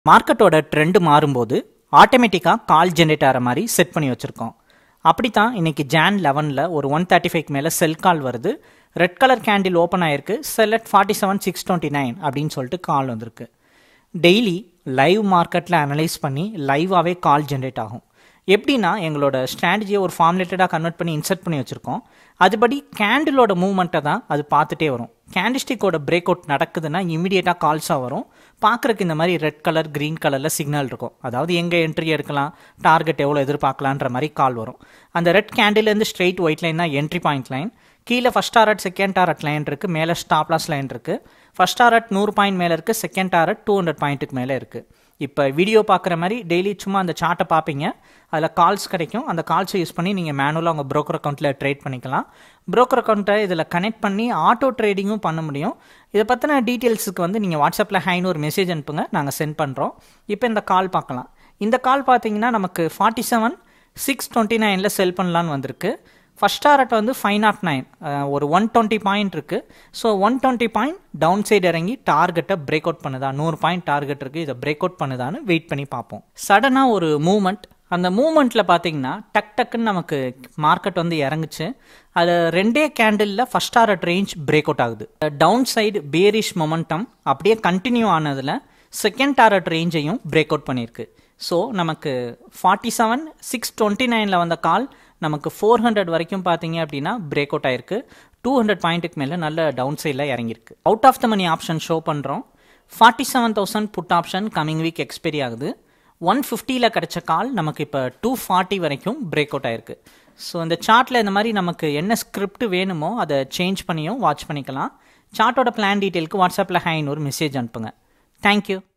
மார்க்கெட்டோட ட்ரெண்டு மாறும்போது ஆட்டோமேட்டிக்காக கால் ஜென்ரேட் ஆகிற மாதிரி செட் பண்ணி வச்சுருக்கோம் அப்படி தான் இன்னைக்கு ஜான் லெவனில் ஒரு ஒன் தேர்ட்டி ஃபைவ் மேலே செல் கால் வருது ரெட் கலர் கேண்டில் ஓப்பன் ஆயிருக்கு sell at forty seven six twenty nine அப்படின்னு சொல்லிட்டு கால் வந்திருக்கு டெய்லி லைவ் மார்க்கெட்டில் அனலைஸ் பண்ணி லைவாகவே கால் ஜென்ரேட் ஆகும் எப்படின்னா எங்களோட ஸ்ட்ராட்டஜியை ஒரு ஃபார்முலேட்டடாக கன்வெர்ட் பண்ணி இன்சர்ட் பண்ணி வச்சுருக்கோம் அதுபடி கேண்டிலோட மூவ்மெண்ட்டை தான் அது பார்த்துட்டே வரும் கேண்டிஸ்டிக்கோட பிரேக் அவுட் நடக்குதுன்னா இமீடியட்டாக கால்ஸாக வரும் பார்க்குறக்கு இந்த மாதிரி ரெட் கலர் க்ரீன் கலரில் சிக்னல் இருக்கும் அதாவது எங்கே என்ட்ரி எடுக்கலாம் டார்கெட் எவ்வளோ எதிர்பார்க்கலான்ற மாதிரி கால் வரும் அந்த ரெட் கேண்டிலேருந்து ஸ்ட்ரெயிட் ஒயிட் லைன் தான் என்ட்ரி பாயிண்ட் லைன் கீழே first target second target line இருக்குது மேலே ஸ்டாப் லாஸ் லைன் இருக்குது ஃபஸ்ட் டாரட் நூறு பாயிண்ட் மேலே இருக்குது செகண்ட் டாரட் டூ ஹண்ட்ரட் பாயிண்ட்டுக்கு மேலே இருக்குது இப்போ வீடியோ பார்க்குற மாதிரி டெய்லி சும்மா அந்த சார்ட்டை பார்ப்பீங்க அதில் கால்ஸ் கிடைக்கும் அந்த கால்ஸை யூஸ் பண்ணி நீங்கள் மேனுவலாக உங்கள் ப்ரோக்கர் அக்கௌண்ட்டில் ட்ரேட் பண்ணிக்கலாம் ப்ரோக்கர் அக்கௌண்ட்டை இதில் கனெக்ட் பண்ணி ஆட்டோ ட்ரேடிங்கும் பண்ண முடியும் இதை பற்றின டீட்டெயில்ஸுக்கு வந்து நீங்கள் வாட்ஸ்அப்பில் ஹைன்னு ஒரு மெசேஜ் அனுப்புங்க நாங்கள் சென்ட் பண்ணுறோம் இப்போ இந்த கால் பார்க்கலாம் இந்த கால் பார்த்தீங்கன்னா நமக்கு ஃபார்ட்டி செவன் சிக்ஸ் டுவெண்ட்டி நைனில் செல் பண்ணலான்னு வந்திருக்கு ஃபஸ்ட் டாரட் வந்து ஃபைவ் நாட் நைன் ஒரு ஒன் டுவெண்ட்டி பாயிண்ட் இருக்குது so one twenty point down side இறங்கி டார்கெட்டை பிரேக் அவுட் பண்ணுதா நூறு பாயிண்ட் டார்கெட் இருக்குது இதை பிரேக் அவுட் பண்ணுதான்னு வெயிட் பண்ணி பார்ப்போம் சடனாக ஒரு மூமெண்ட் அந்த மூமெண்ட்டில் பார்த்தீங்கன்னா டக் டக்குன்னு நமக்கு மார்க்கெட் வந்து இறங்குச்சு அது ரெண்டே கேண்டிலில் first target range break out ஆகுது டவுன் சைடு பேரிஷ் மொமெண்டம் அப்படியே கண்டினியூ ஆனதில் செகண்ட் டாரட் ரேஞ்சையும் பிரேக் அவுட் பண்ணியிருக்கு ஸோ நமக்கு ஃபார்ட்டி செவன் சிக்ஸ் டுவெண்ட்டி நைனில் வந்த கால் நமக்கு ஃபோர் ஹண்ட்ரட் வரைக்கும் பார்த்தீங்க அப்படின்னா பிரேக் அவுட் ஆயிருக்கு டூ ஹண்ட்ரட் பாயிண்ட்டுக்கு மேலே நல்ல டவுன் சைடில் இறங்கியிருக்கு out of the money option show பண்ணுறோம் forty seven thousand put option coming week expiry ஆகுது ஒன் ஃபிஃப்டியில் கிடைச்ச கால் நமக்கு இப்போ டூ ஃபார்ட்டி வரைக்கும் பிரேக் அவுட் ஆயிருக்கு ஸோ இந்த சார்ட்டில் இந்த மாதிரி நமக்கு என்ன ஸ்கிரிப்ட் வேணுமோ அதை சேஞ்ச் பண்ணியும் வாட்ச் பண்ணிக்கலாம் சார்ட்டோட பிளான் டீட்டெயிலுக்கு வாட்ஸ்அப்பில் ஹைன்னு ஒரு மெசேஜ் அனுப்புங்க தேங்க்யூ